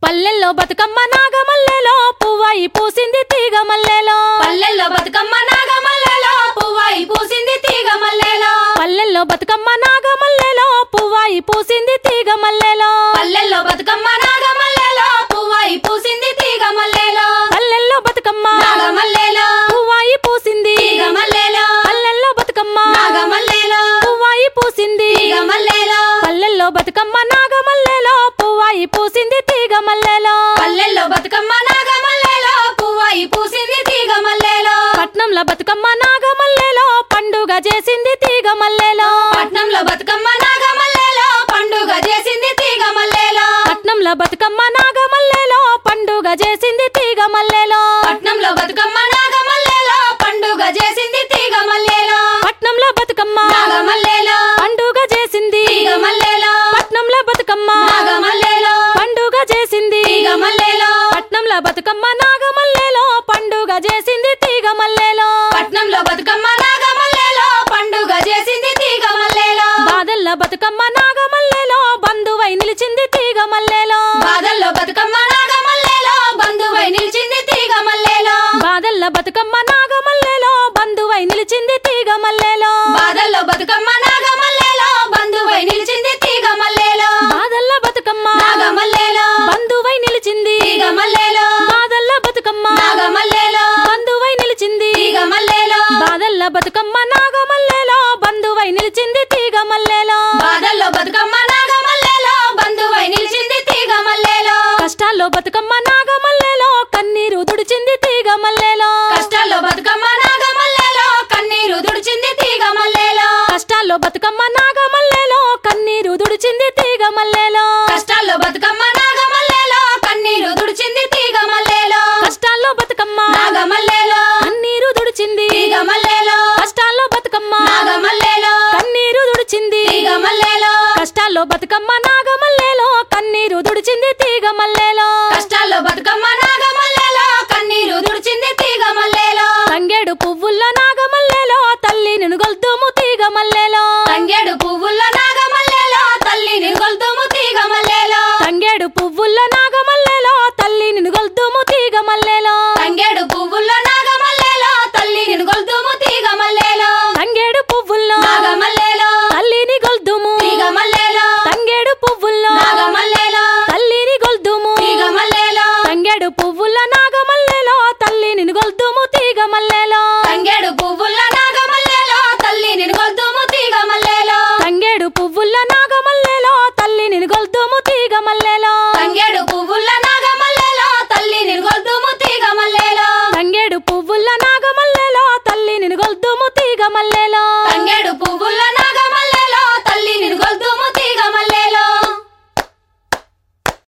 పల్లెల్లో బతుకమ్మ నాగమల్లెలో పువ్వాయి పూసింది తీగ మల్లెలో పల్లెల్లో బతుకమ్మ నాగమల్లలో పువ్వాయి పూసింది తీగ మల్లెలో పల్లెల్లో బతుకమ్మ నాగమల్లెలో పువ్వాయి పూసింది తీగ మల్లెలో పల్లెల్లో బతుకమ్మ నాగమల్లలో పువ్వాయి పూసింది తీగ మల్లెలో పల్లెల్లో బతుకమ్మ నాగమల్లేలో పువ్వాయి పూసింది తీగ మల్లెలో పల్లెల్లో బతుకమ్మ నాగమల్లేలో పువ్వాయి పూసింది తీగ మల్లెలో పల్లెల్లో బతుకమ్మ నాగమల్లెలో పువ్వాయి పూసింది తీగ మల్లెలో పల్లెల్లో బతుకమ్మ నాగమల్లేలో పువ్వాయి పూసింది తీగ మల్లెలో పట్నంలో బతుకమ్మ నాగమల్లెలో పండుగ చేసింది తీగ మల్లెలో పట్నంలో బతుకమ్మ నాగమల్లేలో పండుగ చేసింది తీగ మల్లెలో పట్నంలో బతుకమ్మ నాగమల్లెలో పండుగ చేసింది తీగ మల్లెలో పట్నంలో బతుకమ్మ నాగమల్లేలో పండుగ చేసింది తీగ మల్లెలో పట్నంలో బతుకమ్మ నాగమల్లేలో పండుగ చేసింది తీగ మల్లెలో పట్నంలో బతుకమ్మ నాగమల్లేలో పండుగ చేసింది తీగ మల్లెలో పట్నంలో బతుకమ్మ నాగమల్లెలో పండుగ చేసింది తీగ మల్లెలో పట్నంలో బతుకమ్మ నాగమల్లేలో పండుగ చేసింది తీగ మల్లెలో బాదల్ల బతుకమ్మ నాగమల్లెలో బంధువై నిలిచింది తీగ మల్లెలో బాదల్లో బతుకమ్మ నాగమల్లేలో బంధువై నిలిచింది తీగ మల్లెలో బాదల్ల బతుకమ్మ నాగమల్లెలో బంధువై నిలిచింది తీగ మల్లెలో బాదల్లో బతుకమ్మ నాగమల్లేలో బంధువై నిలిచింది తీగ మల్లెలో బాదల్ల బతుకమ్మ నాగమల్లేలో బంధువై నిలిచింది తీగ మల్లెలో బాదల్ల బతుకమ్మ నాగమల్లేలో బంధువై నిలిచింది తీగ మల్లెలో బాదల్ల బతుకమ్మ నాగమల్లెలో బంధువై నిలిచింది తీగ మల్లెలో బాదల్లో బతుకమ్మ నాగమల్లేలో బంధువై నిలిచింది తీగ మల్లెలో కష్టాల్లో బతుకమ్మ నాగమల్లెలో కన్నీరు దుడిచింది తీగ మల్లెలో కష్టాల్లో బతుకమ్మ నాగమల్లేలో కన్నీరు దుడిచింది తీగ మల్లెలో కష్టాల్లో బతుకమ్మ నాగమల్లెలో కన్నీరు దుడిచింది తీగ మల్లెలో కష్టాల్లో బతుకమ్మ నాగమల్లేలో కన్నీరు దుడిచింది తీగ మల్లెలో కష్టాల్లో బతుకమ్మ నాగమల్లేలో కన్నీరు దుడిచింది తీగ మల్లెలో కష్టాల్లో బతుకమ్మ నాగమల్లేలో కన్నీరు దుడిచింది తీగ మల్లెలో కష్టాల్లో బతుకమ్మ నాగమల్లెలో కన్నీరు దుడిచింది తీగ మల్లెలో కష్టాల్లో బతుకమ్మ నాగమల్లేలో కన్నీరు దుడిచింది తీగ మల్లెలో తంగేడు పువ్వుల్లో నాగమల్లెలో తల్లి నినుగొల్తుము తీగ మల్లెలో తంగేడు పువ్వుల్లో నాగమల్లేలో తల్లిని గొల్తుము తీగ మల్లెలో తంగేడు పువ్వుల్లో నాగమల్లెలో తల్లి నినుగొల్తుము తీగ మల్లెలో తంగేడు పువ్వుల్లో నాగమల్లేలో తల్లిని గొల్తుము తీగ మల్లెలో తంగేడు పువ్వుల్లో నాగమల్లేలో తల్లిని గొల్తుము తీగ మల్లెలో తంగేడు పువ్వుల్లో నాగమల్లేలో తల్లిని గొల్తుము తీగ మల్లెలో తంగేడు పువ్వుల్లో నాగమల్లెలో తల్లిని గొల్తుము తీగ మల్లెలో తంగేడు పువ్వుల్లో నాగమల్లేలో తల్లిని గొల్తుము తీగ మల్లెలో తంగేడు పువ్వుల్లో నాగమల్లెలో తల్లిని గొల్తుము తీగ మల్లెలో తంగేడు పువ్వుల్లో నాగమల్లేలో తల్లిని గొల్తుము తీగ మల్లెలో తంగేడు పువ్వుల్లో నాగమల్లెలో తల్లిని గొల్తుము తీగ మల్లెలో